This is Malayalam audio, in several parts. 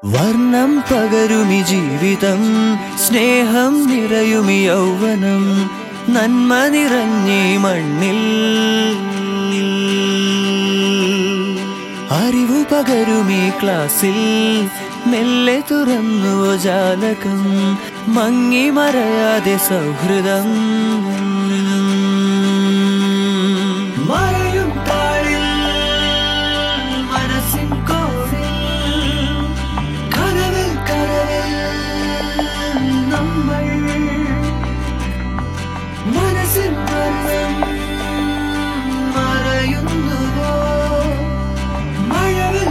വർണ്ണം പകരുമി ജീവിതം സ്നേഹം നിറയുമി യൗവനം നന്മ നിറഞ്ഞി മണ്ണിൽ അറിവു പകരുമി ക്ലാസ്സിൽ മെല്ലെ തുറന്നു ജാലകം മങ്ങി മറയാതെ സൗഹൃദം മറയും താഴിൽ മനസ്സിൻ കോവിൽ കനവിൽ കനവിൽ നമ്മൾ മനസ്സിൻ വർണ്ണം മറയുന്നുവോ മഴവിൽ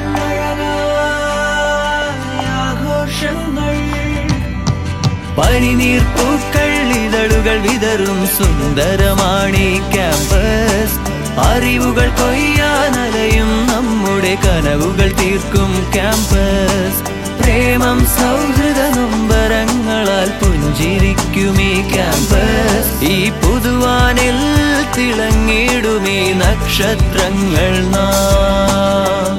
അഴകായ ആഘോഷങ്ങൾ പനിനീർപ്പൂക്കൾ ഇതളുകൾ വിതറും സുന്ദരമാണി ക്യാമ്പസ് അറിവുകൾ കൊയ്യാനലയും നമ്മുടെ കനവുകൾ തീർക്കും ക്യാമ്പസ് പ്രേമം സൗഹൃദ നൊമ്പരങ്ങളാൽ പുഞ്ചിരിക്കും ഈ ക്യാമ്പസ് ഈ പുതുവാനിൽ തിളങ്ങിടും ഈ നക്ഷത്രങ്ങൾ നാം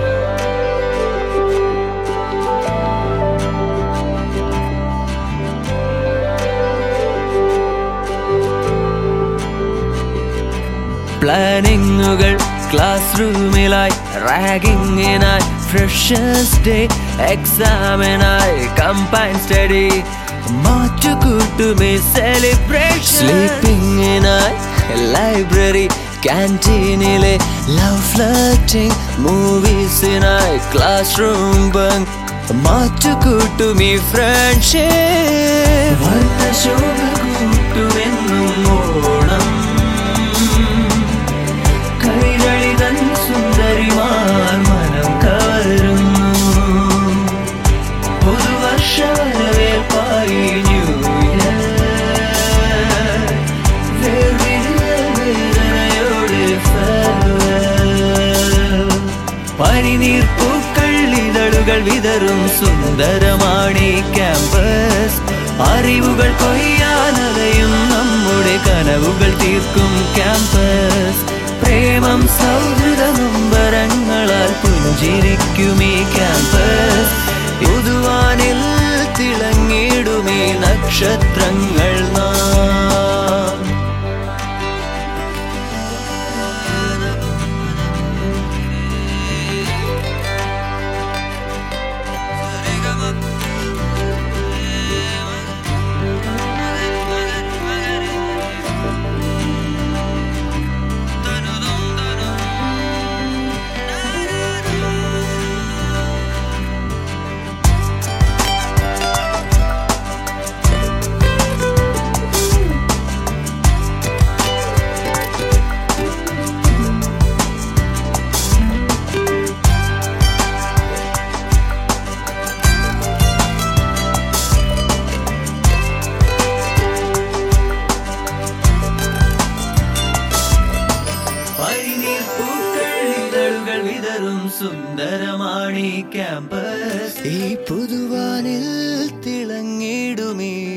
പ്ലാനിങ്ങുകൾ ക്ലാസ് റൂമിലായി റാഗിങ്ങിനായി ഫ്രഷേഴ്സ് ഡേ എക്സാമിനായി കമ്പൈൻ സ്റ്റഡി മാറ്റുകൂട്ടുമേ സെലിബ്രേഷൻ സ്ലീപ്പിങ്ങിനായി ലൈബ്രറി ക്യാൻറ്റീനിലെ ലവ് ഫ്ലറ്റിംഗ് മൂവീസിനായി ക്ലാസ് റൂം ബങ്ക് മാറ്റുകൂട്ടുമീ ഫ്രണ്ട്ഷിപ്പ് വർണ്ണശോഭ കൂട്ടുമെന്നും ഓണം കൈരളിതൻ സുന്ദരിമാർ മനം കവരുന്നു പുതുവർഷ വരവേൽപ്പായി ന്യൂ ഇയർ വേർവിരിയോടെ farewell. പനിനീർപ്പൂക്കൾ ഇതളുകൾ വിതറും സുന്ദരമാണി ക്യാമ്പസ് അറിവുകൾ കൊയ്യാനലയും നമ്മുടെ കനവുകൾ തീർക്കും ക്യാമ്പസ് പ്രേമം സൗഹൃദ നൊമ്പരങ്ങളാൽ പുഞ്ചിരിക്കും ഈ ക്യാമ്പസ് പുതുവാനിൽ തിളങ്ങിടും ഈ നക്ഷത്രങ്ങൾ നാം പനിനീർപ്പൂക്കൾ ഇതളുകൾ വിതറും സുന്ദരമാണി ക്യാമ്പസ് ഈ പുതുവാനിൽ തിളങ്ങിടുമീ